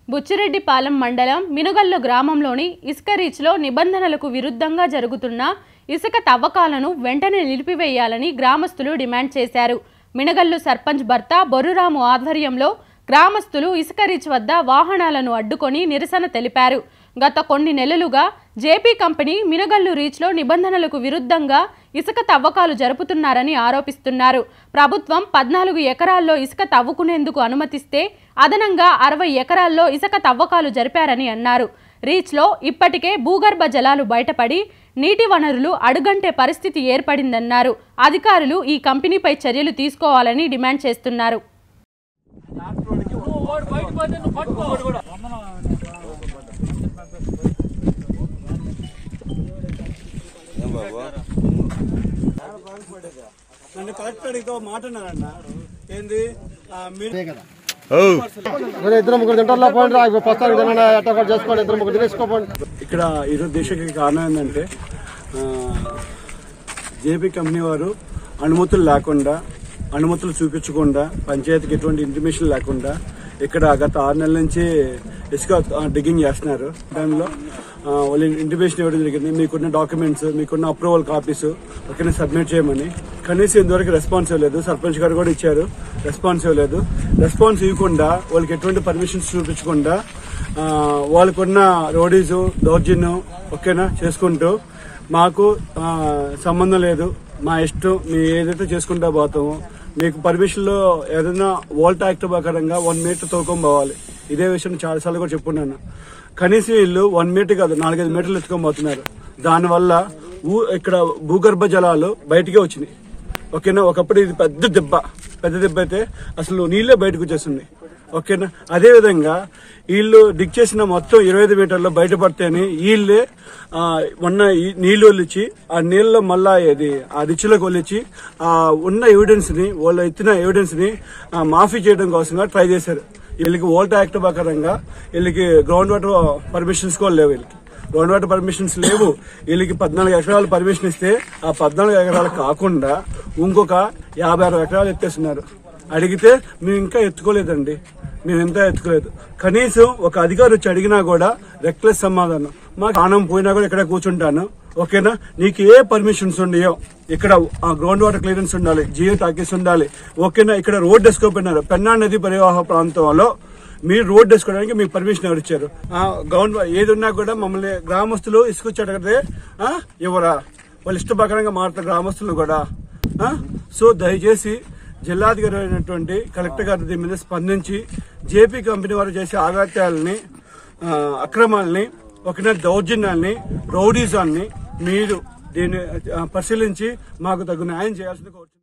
బుచ్చిరెడ్డిపాలెం మండలం మినుగల్లు గ్రామంలోని ఇసుక రీచ్లో నిబంధనలకు విరుద్ధంగా జరుగుతున్న ఇసుక తవ్వకాలను వెంటనే నిలిపివేయాలని గ్రామస్తులు డిమాండ్ చేశారు మినగల్లు సర్పంచ్ భర్త బొర్రురాము ఆధ్వర్యంలో గ్రామస్తులు ఇసుక రీచ్ వద్ద వాహనాలను అడ్డుకొని నిరసన తెలిపారు గత కొన్ని నెలలుగా జేపీ కంపెనీ మినగల్లు రీచ్లో నిబంధనలకు విరుద్ధంగా ఇసుక తవ్వకాలు జరుపుతున్నారని ఆరోపిస్తున్నారు ప్రభుత్వం పద్నాలుగు ఎకరాల్లో ఇసుక తవ్వుకునేందుకు అనుమతిస్తే అదనంగా అరవై ఎకరాల్లో ఇసుక తవ్వకాలు జరిపారని అన్నారు రీచ్లో ఇప్పటికే భూగర్భ జలాలు బయటపడి నీటి వనరులు అడుగంటే పరిస్థితి ఏర్పడిందన్నారు అధికారులు ఈ కంపెనీపై చర్యలు తీసుకోవాలని డిమాండ్ చేస్తున్నారు నన్ను కలెక్టర్ అడిగితే ఒక మాట అన్నారన్న ఏంది ఆ, మీరు నేను ఇద్దరు ముగ్గురు తింటారులో పోండి ఆ ప్రస్తుతానికి తినండి ఎట్ట ఒకటి చేసుకోండి ఇద్దరు ముగ్గురు తినేసుకోపోండి ఇక్కడ ఈరోజు దేశకి కారణం ఏంటంటే జేపీ కంపెనీ వారు అనుమతులు లేకుండా అనుమతులు చూపించకుండా పంచాయతీకి ఎటువంటి ఇంటిమేషన్ లేకుండా ఇక్కడ గత ఆరు నెలల నుంచి ఇసుక డిగ్గింగ్ చేస్తున్నారు దానిలో ఆ, వాళ్ళు ఇంటిమేషన్ ఇవ్వడం జరిగింది మీకున్న డాక్యుమెంట్స్ మీకున్న అప్రూవల్ కాపీస్ ఒకరిని సబ్మిట్ చేయమని కనీసం ఇంతవరకు రెస్పాన్స్ ఇవ్వలేదు సర్పంచ్ గారు కూడా ఇచ్చారు రెస్పాన్స్ ఇవ్వలేదు రెస్పాన్స్ ఇవ్వకుండా వాళ్ళకి ఎటువంటి పర్మిషన్స్ చూపించకుండా ఆ, వాళ్ళకున్న రోడీస్ దౌర్జన్యం ఓకేనా చేసుకుంటూ మాకు ఆ, సంబంధం లేదు మా ఇష్టం మీ ఏదైతే చేసుకుంటా పోతామో మీకు పర్మిషన్ లో ఏదైనా వోల్ట్ యాక్ట్ ప్రకారంగా వన్ మీటర్ తోకొని పోవాలి ఇదే విషయం చాలాసార్లు కూడా చెప్పుకున్నాను కనీసం వీళ్ళు వన్ మీటర్ కాదు నాలుగైదు మీటర్లు ఎత్తుకొని పోతున్నారు దానివల్ల ఊ ఇక్కడ భూగర్భ జలాలు బయటికే వచ్చినాయి ఓకేనా ఒకప్పుడు ఇది పెద్ద దెబ్బ పెద్ద దెబ్బ అయితే అసలు నీళ్ళే బయటకు వచ్చేస్తుంది ఓకేనా అదే విధంగా వీళ్ళు డిక్ చేసిన మొత్తం ఇరవై ఐదు మీటర్లు బయటపడితేనే వీళ్ళే ఆ, ఉన్న ఈ నీళ్లు వదిలిచ్చి ఆ నీళ్ళలో మళ్ళా ఇది ఆ రిచ్లోకి వదిలిచ్చి ఆ ఉన్న ఎవిడెన్స్ ని వాళ్ళు ఎత్తిన ఎవిడెన్స్ ని ఆ, మాఫీ చేయడం కోసంగా ట్రై చేశారు వీళ్ళకి ఓల్ట్ యాక్ట్ ప్రకారంగా వీళ్ళకి గ్రౌండ్ వాటర్ పర్మిషన్స్ కూడా లేవు వీళ్ళకి గ్రౌండ్ వాటర్ పర్మిషన్స్ లేవు వీళ్ళకి పద్నాలుగు ఎకరాలు పర్మిషన్ ఇస్తే ఆ పద్నాలుగు ఎకరాలు కాకుండా ఇంకొక యాభై అరవై ఎకరాలు ఎత్తేస్తున్నారు అడిగితే మేము ఇంకా ఎత్తుకోలేదండి మేము ఎంత ఎత్తుకోలేదు కనీసం ఒక అధికారి వచ్చి అడిగినా కూడా రెక్లెస్ సమాధానం మాకు ప్రాణం పోయినా కూడా ఇక్కడ కూర్చుంటాను ఓకేనా నీకు ఏ పర్మిషన్స్ ఉన్నాయో ఇక్కడ గ్రౌండ్ వాటర్ క్లియరెన్స్ ఉండాలి జియో టాకీస్ ఉండాలి ఓకేనా ఇక్కడ రోడ్ వేసుకోపోయినారు పెన్నా నది పరివాహ ప్రాంతంలో మీరు రోడ్ వేసుకోవడానికి మీకు పర్మిషన్ ఎవరు ఇచ్చారు ఆ, గ్రౌండ్ వా- ఏది ఉన్నా కూడా మమ్మల్ని గ్రామస్తులు ఇసుకొచ్చి అడిగితే ఆ, ఇవ్వరా వాళ్ళు ఇష్ట ప్రకారంగా మారుతారు గ్రామస్తులు కూడా ఆ? సో దయచేసి జిల్లాధికారి అయినటువంటి కలెక్టర్ గారి దీని మీద స్పందించి జేపీ కంపెనీ వారు చేసే ఆఘాత్యాలని ఆ, అక్రమాలని ఒకనే దౌర్జన్యాల్ని రౌడీజాన్ని మీరు దీన్ని ఆ, పరిశీలించి మాకు తగు న్యాయం చేయాల్సింది కోరుతున్నాను